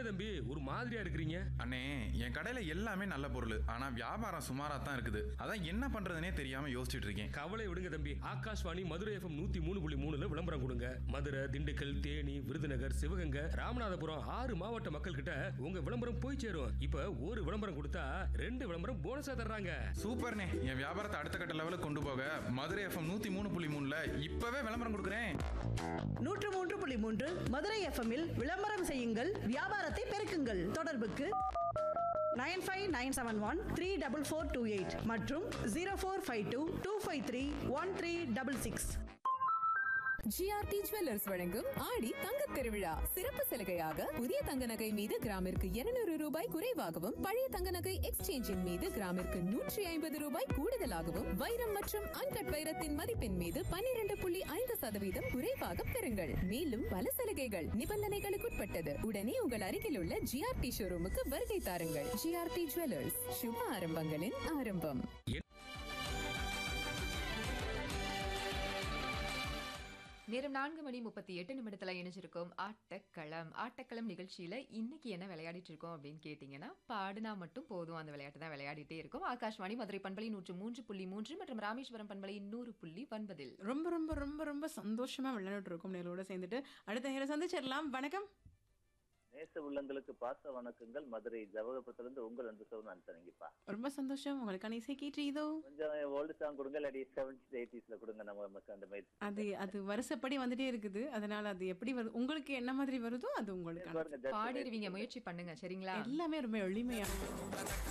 தம்பி ஒரு மாதிரியா இருக்கிறீங்க அண்ணே என் கடையில எல்லாமே நல்ல பொருள் ஆனா வியாபாரம் சுமாரா தான் இருக்குது அதான் என்ன பண்றதுனே தெரியாம யோசிச்சுட்டு இருக்கேன் கவலை விடுங்க தம்பி ஆகாஷ்வாணி மதுரை எஃப்எம் நூத்தி மூணு புள்ளி மூணுல விளம்பரம் கொடுங்க மதுரை திண்டுக்கல் தேனி விருதுநகர் சிவகங்கை ராமநாதபுரம் ஆறு மாவட்ட மக்கள் கிட்ட உங்க விளம்பரம் போய் சேரும் இப்ப ஒரு விளம்பரம் கொடுத்தா ரெண்டு விளம்பரம் போனஸா தர்றாங்க சூப்பர்ண்ணே என் வியாபாரத்தை அடுத்த கட்ட லெவலுக்கு கொண்டு போக மதுரை எஃப்எம் நூத்தி மூணு புள்ளி மூணுல இப்பவே விளம்பரம் கொடுக்குறேன் நூற்று மூன்று புள்ளி மூன்று மதுரை எஃப்எம்மில் விளம்பரம் செய்யுங்கள் வியாபாரத்தை பெருக்குங்கள் தொடர்புக்கு nine five nine seven one three double four two eight மற்றும் zero four five two two five three one three double six GRT jewellers வழங்கும் ஆடி தங்கத் திருவிழா சிறப்பு சலுகையாக புதிய தங்க நகை மீது கிராமிற்கு 200 ரூபாய் குறைவாகவும் பழைய தங்க நகை எக்ஸ்சேஞ்சின் மீது கிராமிற்கு நூற்றி ஐம்பது ரூபாய் கூடுதலாகவும் வைரம் மற்றும் அன்கட் வைரத்தின் மதிப்பின் மீது 12.5% புள்ளி ஐந்து சதவீதம் குறைவாக பெறுங்கள் மேலும் பல சலுகைகள் நிபந்தனைகளுக்குட்பட்டது உடனே உங்கள் அருகில் உள்ள ஜிஆர்டி ஷோரூமுக்கு வருகை தாருங்கள் ஜிஆர்டி ஜுவல்லர்ஸ் சுப ஆரம்பங்களின் ஆரம்பம் நேரம் நான்கு மணி முப்பத்தி எட்டு நிமிடத்துல இணைஞ்சிருக்கோம் ஆட்டக்களம் ஆட்டக்களம் நிகழ்ச்சியில இன்னைக்கு என்ன விளையாடிட்டு இருக்கோம் அப்படின்னு கேட்டீங்கன்னா பாடுனா மட்டும் போதும் அந்த விளையாட்டு தான் விளையாடிட்டே இருக்கும் ஆகாஷ்வாணி மதுரை பண்பலை நூற்று மூன்று புள்ளி மூன்று மற்றும் ராமேஸ்வரம் பண்பலை நூறு புள்ளி ஒன்பதில் ரொம்ப ரொம்ப ரொம்ப ரொம்ப சந்தோஷமா விளையாண்டுட்டு இருக்கோம் நேரோட சேர்ந்துட்டு அடுத்த நேரம் சந்திச்சிடலாம் வணக்கம் நேச உள்ளங்களுக்கு பாச வணக்கங்கள் மதுரை ஜவகபுரத்திலிருந்து உங்கள் அன்பு சோழன் அனுப்பிச்சிருங்கப்பா ரொம்ப சந்தோஷம் உங்களுக்கான இசை கீற்று இதோ கொஞ்சம் ஓல்டு சாங் கொடுங்க இல்லாட்டி செவன்டிஸ் எயிட்டிஸ்ல கொடுங்க நம்ம நமக்கு அந்த மாதிரி அது அது வருஷப்படி வந்துட்டே இருக்குது அதனால அது எப்படி வருது உங்களுக்கு என்ன மாதிரி வருதோ அது உங்களுக்கான பாருங்க just பாடிடுவீங்க முயற்சி பண்ணுங்க சரிங்களா எல்லாமே ரொம்ப எளிமையான